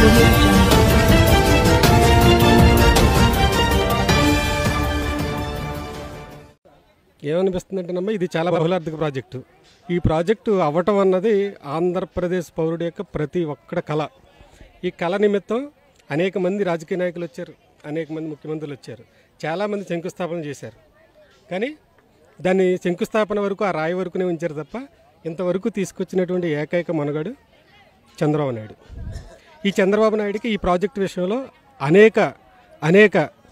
audio jungle. ఏమనిపిస్తుందంటేనమ్మా ఇది చాలా బహుళార్థక project ఈ ప్రాజెక్టు అవ్వటం అన్నది ఆంధ్రప్రదేశ్ పౌరుడి యొక్క ప్రతి ఒక్కడ కళ ఈ కళ నిమిత్తం అనేక మంది రాజకీయ నాయకులు వచ్చారు అనేక మంది ముఖ్యమంత్రులు వచ్చారు చాలామంది శంకుస్థాపన చేశారు కానీ దాన్ని శంకుస్థాపన వరకు ఆ రాయి వరకునే ఉంచారు తప్ప ఇంతవరకు తీసుకొచ్చినటువంటి ఏకైక మనగాడు చంద్రబాబు నాయుడు ఈ చంద్రబాబు నాయుడికి ఈ ప్రాజెక్టు విషయంలో అనేక అనేక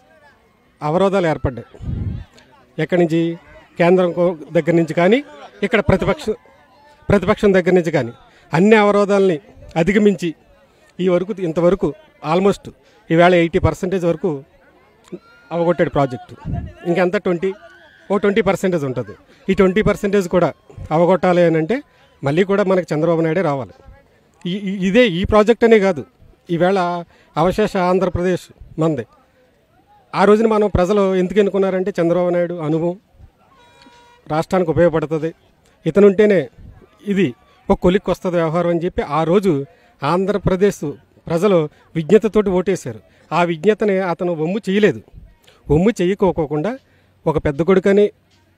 అవరోధాలు ఏర్పడ్డాయి ఎక్కడి నుంచి కేంద్రం కో- దగ్గర నుంచి కానీ ఇక్కడ ప్రతిపక్ష ప్రతిపక్షం దగ్గర నుంచి కానీ అన్ని అవరోధాలని అధిగమించి ఈ వరకు ఇంతవరకు ఆల్మోస్ట్ ఈవేళ ఎయిటీ పర్సెంటేజ్ వరకు అవగొట్టాడు ప్రాజెక్టు ఇంకెంత ట్వంటీ ఓ ట్వంటీ పర్సెంటేజ్ ఉంటుంది ఈ ట్వంటీ పర్సెంటేజ్ కూడా అవగొట్టాలి అని అంటే మళ్ళీ కూడా మనకి చంద్రబాబు నాయుడే రావాలి ఈ ఈ- ఇదే ఈ ప్రాజెక్ట్ అనే కాదు ఈవేళ అవశేష ఆంధ్రప్రదేశ్ మందే ఆ రోజున మనం ప్రజలు ఎందుకు ఎన్నుకున్నారంటే చంద్రబాబు నాయుడు అనుభవం రాష్ట్రానికి ఉపయోగపడుతుంది ఇతను ఉంటేనే ఇది ఒక కొలిక్కి వస్తుంది వ్యవహారం అని చెప్పి ఆ రోజు ఆంధ్రప్రదేశ్ ప్రజలు విజ్ఞతతోటి ఓటేశారు ఆ విజ్ఞతని అతను ఒమ్ము చేయలేదు ఒమ్ము చేయకోకోకుండా ఒక పెద్ద కొడుకని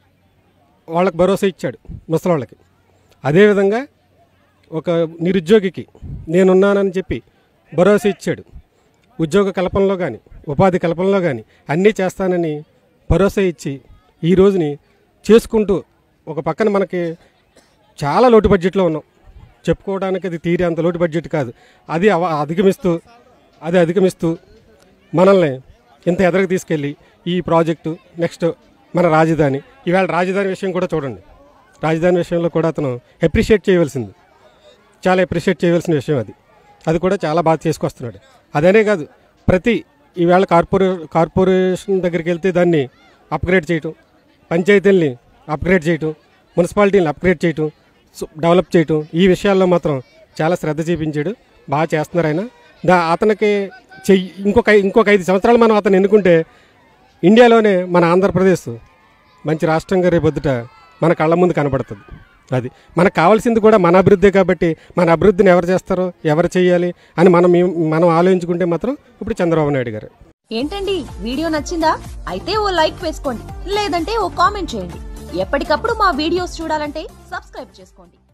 వాళ్ళకి భరోసా ఇచ్చాడు ముసలాళ్ళకి అదేవిధంగా ఒక నిరుద్యోగికి నేనున్నానని చెప్పి భరోసా ఇచ్చాడు ఉద్యోగ కల్పనలో కానీ ఉపాధి కల్పనలో కానీ అన్నీ చేస్తానని భరోసా ఇచ్చి ఈ రోజుని చేసుకుంటూ ఒక పక్కన మనకి చాలా లోటు బడ్జెట్లో ఉన్నాం చెప్పుకోవడానికి అది తీరే అంత లోటు బడ్జెట్ కాదు అది అవ- అధిగమిస్తూ అది అధిగమిస్తూ మనల్ని ఇంత ఎదరకు తీసుకెళ్ళి ఈ ప్రాజెక్టు నెక్స్ట్ మన రాజధాని ఈవేళ రాజధాని విషయం కూడా చూడండి రాజధాని విషయంలో కూడా అతను అప్రిషియేట్ చేయవలసింది చాలా అప్రిషియేట్ చేయవలసిన విషయం అది అది కూడా చాలా బాగా చేసుకొస్తున్నాడు అదనే కాదు ప్రతి ఈవేళ కార్పొరే కార్పొరేషన్ దగ్గరికి వెళ్తే దాన్ని అప్గ్రేడ్ చేయటం పంచాయతీల్ని అప్గ్రేడ్ చేయటం మున్సిపాలిటీని అప్గ్రేడ్ చేయటం సు- డెవలప్ చేయటం ఈ విషయాల్లో మాత్రం చాలా శ్రద్ధ చూపించాడు బాగా చేస్తున్నారు ఆయన దా అతనికి చెయ్యి ఇంకొక ఐ- ఇంకొక ఐదు సంవత్సరాలు మనం అతను ఎన్నుకుంటే ఇండియాలోనే మన ఆంధ్రప్రదేశ్ మంచి రాష్ట్రంగా రేపొద్దుట మన కళ్ళ ముందు కనబడుతుంది అది మనకు కావాల్సింది కూడా మన అభివృద్ధి కాబట్టి మన అభివృద్ధిని ఎవరు చేస్తారో ఎవరు చేయాలి అని మనం ఏం- మనం ఆలోచించుకుంటే మాత్రం ఇప్పుడు చంద్రబాబు నాయుడు గారు ఏంటండి వీడియో నచ్చిందా అయితే ఓ లైక్ వేసుకోండి లేదంటే ఓ కామెంట్ చేయండి ఎప్పటికప్పుడు మా వీడియోస్ చూడాలంటే సబ్స్క్రైబ్ చేసుకోండి